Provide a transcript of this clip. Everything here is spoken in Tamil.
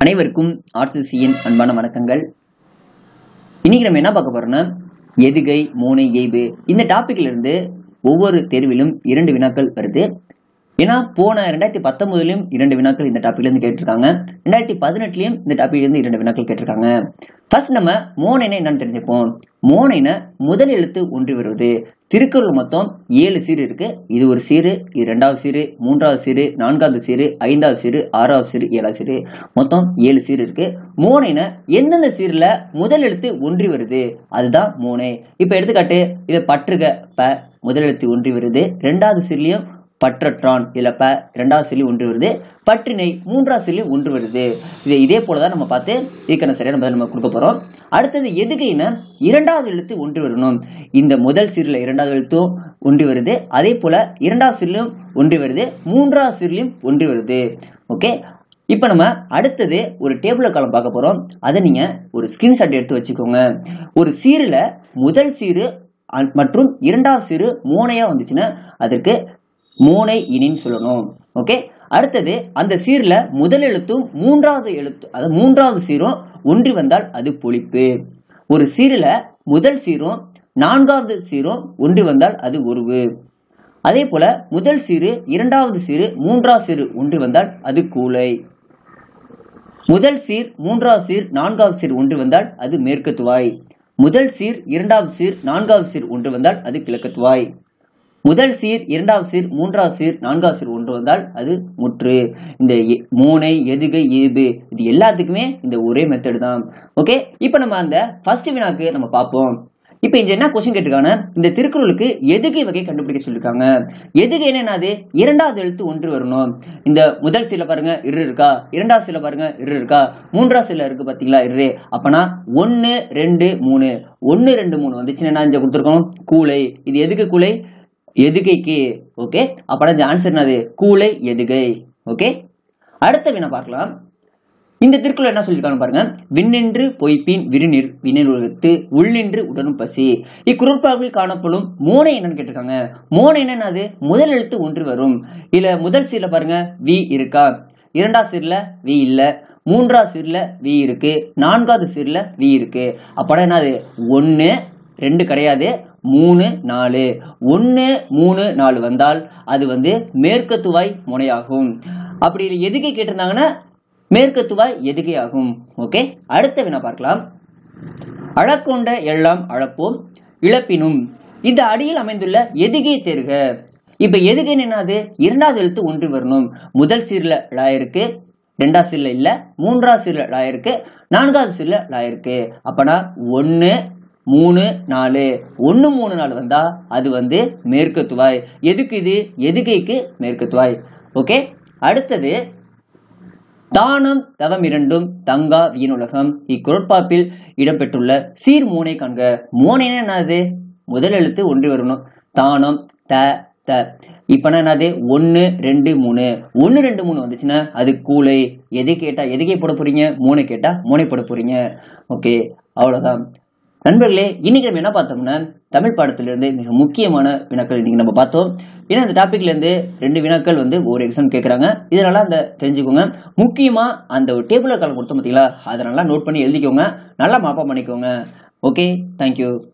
அனைவருக்கும் ஆர்சிசியின் அன்பான வணக்கங்கள் இன்னைக்கு நம்ம என்ன பார்க்க போறோம்னா எதுகை மூனை இயைபு இந்த டாபிக்ல இருந்து ஒவ்வொரு தேர்விலும் இரண்டு வினாக்கள் வருது ஏன்னா போன ரெண்டாயிரத்தி பத்தொன்பதுலயும் இரண்டு வினாக்கள் இந்த டாபிக்ல இருந்து கேட்டிருக்காங்க ரெண்டாயிரத்தி பதினெட்டுலயும் இந்த டாபிக்ல இருந்து இரண்டு வினாக்கள் கேட்டிருக்காங்க ஃபர்ஸ்ட் நம்ம மோனைனா என்னன்னு தெரிஞ்சுப்போம் மோனைனா முதல் எழுத்து ஒன்றி வருவது திருக்குறள் மொத்தம் ஏழு சீர் இருக்கு இது ஒரு சீரு இது ரெண்டாவது சீரு மூன்றாவது சீரு நான்காவது சீரு ஐந்தாவது சீரு ஆறாவது சீரு ஏழாவது சீரு மொத்தம் ஏழு சீர் இருக்கு மோனைனா எந்தெந்த சீர்ல முதல் எழுத்து ஒன்றி வருது அதுதான் மோனை இப்ப எடுத்துக்காட்டு இதை பற்றுக ப முதல் எழுத்து ஒன்றி வருது ரெண்டாவது சீர்லயும் பற்றற்றான் இதுல ப ரெண்டாவது சொல்லி ஒன்று வருது பற்றினை மூன்றாவது சொல்லி ஒன்று வருது இது இதே போலதான் நம்ம பார்த்து இதுக்கான சரியான பதில் நம்ம கொடுக்க போறோம் அடுத்தது எதுகைனா இரண்டாவது எழுத்து ஒன்று வரணும் இந்த முதல் சீரில் இரண்டாவது எழுத்தும் ஒன்று வருது அதே போல இரண்டாவது சீரிலும் ஒன்று வருது மூன்றாவது சீரிலும் ஒன்று வருது ஓகே இப்போ நம்ம அடுத்தது ஒரு டேபிள் காலம் பார்க்க போறோம் அதை நீங்க ஒரு ஸ்கிரீன்ஷாட் எடுத்து வச்சுக்கோங்க ஒரு சீரில் முதல் சீரு அ- மற்றும் இரண்டாவது சீரு மூணையா வந்துச்சுன்னா அதற்கு மூனை இனின்னு சொல்லணும் ஓகே அடுத்தது அந்த சீர்ல முதல் எழுத்தும் மூன்றாவது எழுத்து அதாவது மூன்றாவது சீரும் ஒன்றி வந்தால் அது பொழிப்பு ஒரு சீரில் முதல் சீரும் நான்காவது சீரும் ஒன்றி வந்தால் அது உருவு அதே போல முதல் சீரு இரண்டாவது சீரு மூன்றாவது சீரு ஒன்றி வந்தால் அது கூலை முதல் சீர் மூன்றாவது சீர் நான்காவது சீர் ஒன்று வந்தால் அது மேற்கு துவாய் முதல் சீர் இரண்டாவது சீர் நான்காவது சீர் ஒன்று வந்தால் அது கிழக்கு துவாய் முதல் சீர் இரண்டாவது சீர் மூன்றாவது சீர் நான்காவது சீர் ஒன்று வந்தால் அது முற்று இந்த எ- மூனை எதுகை ஏபு இது எல்லாத்துக்குமே இந்த ஒரே மெத்தட் தான் ஓகே இப்போ நம்ம அந்த ஃபர்ஸ்ட் வினாக்கு நம்ம பார்ப்போம் இப்போ இங்க என்ன கொஸ்டின் கேட்டிருக்காங்க இந்த திருக்குறளுக்கு எதுகை வகை கண்டுபிடிக்க சொல்லியிருக்காங்க எதுகை என்னது இரண்டாவது எழுத்து ஒன்று வரணும் இந்த முதல் சீல பாருங்க இரு இருக்கா இரண்டாவது சீல பாருங்க இரு இருக்கா மூன்றாவது சீல இருக்கு பாத்தீங்களா இரு அப்பனா ஒன்னு ரெண்டு மூணு ஒன்னு ரெண்டு மூணு வந்துச்சுன்னா என்ன இங்க கொடுத்துருக்கோம் கூலை இது எதுக்கு கூலை எதுகைக்கு ஓகே அப்பனா இந்த ஆன்சர் என்னது கூலை எதுகை ஓகே அடுத்த வினா பார்க்கலாம் இந்த திருக்குறள் என்ன சொல்லியிருக்காங்க பாருங்க விண்ணின்று பொய்ப்பின் விருநீர் விண்ணிலுலகத்து உள்நின்று உடனும் பசி இக்குறட்பாவில் காணப்படும் மோனை என்னன்னு கேட்டிருக்காங்க மோனை என்னது முதல் எழுத்து ஒன்று வரும் இதுல முதல் சீர்ல பாருங்க வி இருக்கா இரண்டாவது சீர்ல வி இல்ல மூன்றாவது சீர்ல வி இருக்கு நான்காவது சீர்ல வி இருக்கு அப்படா என்னது ஒன்னு ரெண்டு கிடையாது மூணு நாலு ஒன்னு மூணு நாலு வந்தால் அது வந்து மேற்கத்துவாய் முனையாகும் அப்படி எதுக்கை கேட்டிருந்தாங்கன்னா மேற்கத்துவாய் எதுகை ஆகும் ஓகே அடுத்த வினா பார்க்கலாம் அழக்கொண்ட எல்லாம் அழப்போம் இழப்பினும் இந்த அடியில் அமைந்துள்ள எதுகை தேர்க இப்ப எதுகைன்னு என்னது இரண்டாவது எழுத்து ஒன்று வரணும் முதல் சீர்ல லா இருக்கு ரெண்டாவது சீர்ல இல்ல மூன்றாவது சீர்ல லா இருக்கு நான்காவது சீர்ல லா இருக்கு அப்பனா ஒன்னு மூணு நாலு ஒன்னு மூணு நாலு வந்தா அது வந்து மேற்கத்துவாய் எதுக்கு இது எதுகைக்கு மேற்கத்துவாய் ஓகே அடுத்தது தானம் தவம் இரண்டும் தங்கா வீணுலகம் இக்குறட்பாப்பில் இடம்பெற்றுள்ள சீர் மூனை காண்க மூனைன்னா என்னது முதல் எழுத்து ஒன்று வரணும் தானம் த த இப்பனா என்னது ஒன்னு ரெண்டு மூணு ஒன்னு ரெண்டு மூணு வந்துச்சுன்னா அது கூலை எது கேட்டா எதுக்கே போட போறீங்க மூணை கேட்டா மூனை போட போறீங்க ஓகே அவ்வளவுதான் நண்பர்களே இன்னைக்கு நம்ம என்ன பார்த்தோம்னா தமிழ் பாடத்திலிருந்து மிக முக்கியமான வினாக்கள் இன்னைக்கு நம்ம பார்த்தோம் ஏன்னா இந்த டாபிக்ல இருந்து ரெண்டு வினாக்கள் வந்து ஒரு எக்ஸாம் கேட்கறாங்க இதனால அந்த தெரிஞ்சுக்கோங்க முக்கியமா அந்த ஒரு டேபிள் காலம் கொடுத்தோம் பார்த்தீங்களா அதை நல்லா நோட் பண்ணி எழுதிக்கோங்க நல்லா மாப்பா பண்ணிக்கோங்க ஓகே தேங்க்யூ